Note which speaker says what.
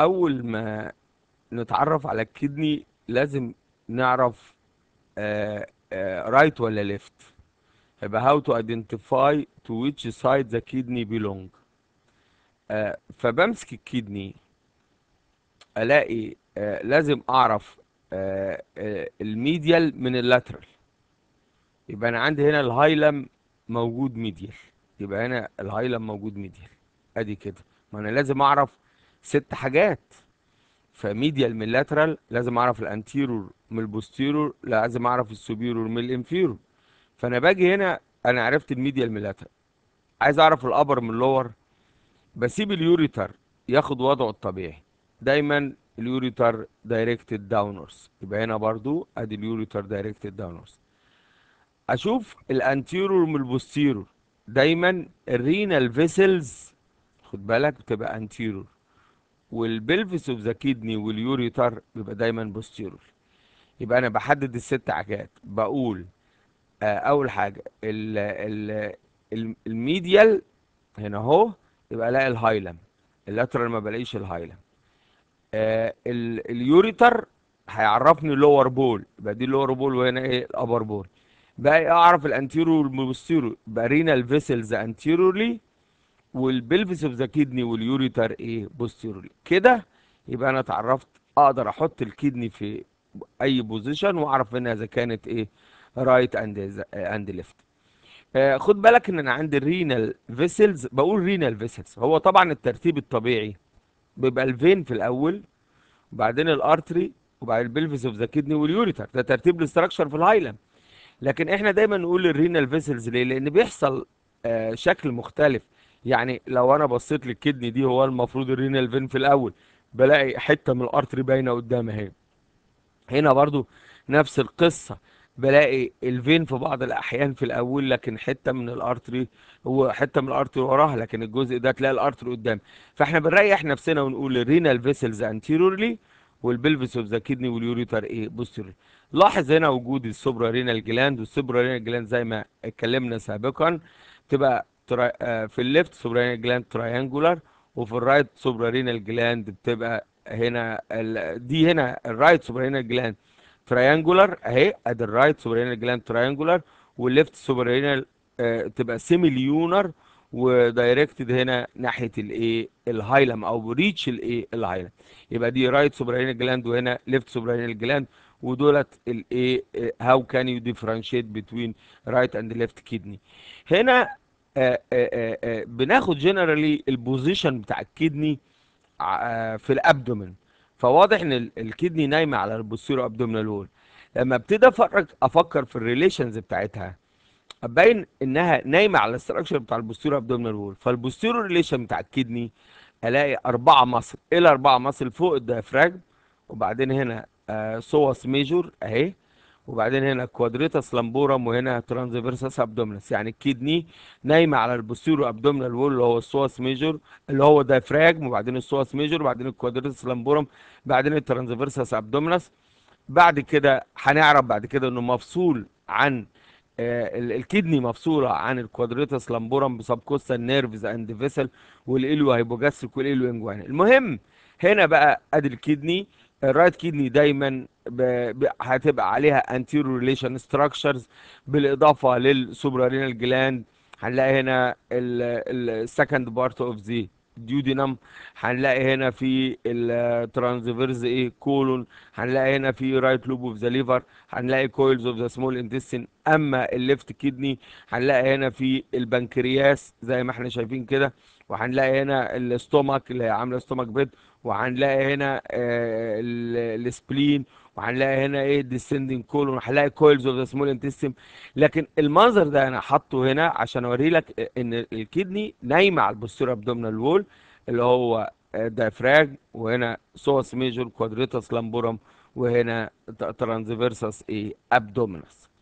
Speaker 1: اول ما نتعرف على الكدني لازم نعرف رايت ولا ليفت يبقى how to identify to which side the kidney belong آه، فبمسك الكدني الاقي آه، لازم اعرف آه، آه، الميديال من اللاترال يبقى انا عندي هنا الهايلم موجود ميديال يبقى هنا الهايلم موجود ميديال ادي كده ما انا لازم اعرف ست حاجات فميديال من اللاترال لازم اعرف الانتيرور من البوستيرور لازم اعرف السوبيرور من الانفيرور فانا باجي هنا انا عرفت الميديال من اللاترال عايز اعرف الابر من اللور بسيب اليوريتر ياخد وضعه الطبيعي دايما اليوريتر دايركتد داونورز يبقى هنا برضو ادي اليوريتر دايركتد داونورز اشوف الانتيرور من البوستيرور دايما الرينال فيسلز خد بالك بتبقى انتيرور والبلفس اوف ذا كيدني واليوريتر بيبقى دايما بوستيرور يبقى انا بحدد الست حاجات بقول آه، اول حاجه ال ال ال- الميديال هنا اهو يبقى الاقي الهايلم اللاترال ما بلاقيش الهايلم آه ال- اليوريتر هيعرفني اللور بول يبقى دي اللور بول وهنا ايه الابر بول بقى اعرف الانتيرور والبوستيرور يبقى رينال فيسلز انتيرورلي والبلفس اوف ذا كيدني واليوريتر ايه بوستيرورلي كده يبقى انا اتعرفت اقدر احط الكدني في اي بوزيشن واعرف منها اذا كانت ايه رايت اند اند ليفت خد بالك ان انا عندي الرينال فيسلز بقول رينال فيسلز هو طبعا الترتيب الطبيعي بيبقى الفين في الاول وبعدين الارتري وبعدين البلفس اوف ذا كيدني واليوريتر ده ترتيب الاستراكشر في الهايلم لكن احنا دايما نقول الرينال فيسلز ليه لان بيحصل آه، شكل مختلف يعني لو انا بصيت للكدني دي هو المفروض الرينال فين في الاول بلاقي حته من الارتري باينه قدام اهي هنا برضو نفس القصه بلاقي الفين في بعض الاحيان في الاول لكن حته من الارتري هو حته من الارتري وراها لكن الجزء ده تلاقي الارتري قدام فاحنا بنريح نفسنا ونقول الرينال فيسلز انتيرورلي والبلفس اوف ذا كيدني واليوريتر ايه بوستيروري لاحظ هنا وجود السوبرا رينال جلاند والسوبرا رينال جلاند زي ما اتكلمنا سابقا تبقى ترا... آه، في الليفت سوبرا رينال جلاند تراينجولار وفي الرايت سوبرا رينال جلاند بتبقى هنا ال... دي هنا الرايت سوبرا رينال جلاند تراينجولار اهي ادي الرايت سوبرا رينال جلاند تراينجولار والليفت سوبرا رينال آه، تبقى سيميليونر ودايركتد هنا ناحيه الايه الهايلم او ريتش الايه الهايلم يبقى دي رايت سوبرانيال جلاند وهنا ليفت سوبرانيال جلاند ودولت الايه هاو كان يو ديفرنشيت بتوين رايت اند ليفت كيدني هنا آه، آه، آه، آه، بناخد جنرالي البوزيشن بتاع الكدني ع- في الابدومن فواضح ان ال- الكدني نايمه على البوستيرو ابدومينال وول لما ابتدي افكر افكر في الريليشنز بتاعتها باين انها نايمه على الاستراكشر بتاع البوستيرو ابدومينال وول فالبوستيرو ريليشن بتاع الكدني الاقي اربعه مصل ايه الاربعه مصل فوق الديافراجم وبعدين هنا آه سوس ميجور اهي وبعدين هنا كوادريتاس لامبورم وهنا ترانزفيرساس ابدومينس يعني الكدني نايمه على البوستيرو ابدومينال وول اللي هو السوس ميجور اللي هو ديافراجم وبعدين السوس ميجور وبعدين الكوادريتاس لامبورم بعدين الترانزفيرساس ابدومينس بعد كده هنعرف بعد كده انه مفصول عن آه، ال- الكدني مفصوله عن الكوادريتاس لامبورم بسبكوستال نيرفز اند فيسل والاليو هيبوجاستريك والاليو انجواني المهم هنا بقى ادي الكدني الرايت كدني دايما ب... ب... هتبقى عليها انتيرو ريليشن ستراكشرز بالاضافه للسوبرارينال جلاند هنلاقي هنا السكند بارت اوف ذا ديودينم هنلاقي هنا في الترانزفيرز ايه كولون هنلاقي هنا في رايت لوب اوف ذا ليفر هنلاقي كويلز اوف ذا سمول انتستين اما الليفت كدني هنلاقي هنا في البنكرياس زي ما احنا شايفين كده وهنلاقي هنا الاستومك اللي هي عامله استومك بيد وهنلاقي هنا آه، ال- السبلين وهنلاقي هنا ايه ديسندنج كولون وهنلاقي كويلز اوف ذا سمول انتستين لكن المنظر ده انا حاطه هنا عشان اوري لك ان الكدني نايمه على البوستيرو ابدومينال وول اللي هو دايفراج وهنا سوس ميجور كوادريتاس لامبورم وهنا ترانزفيرساس ايه ابدومينس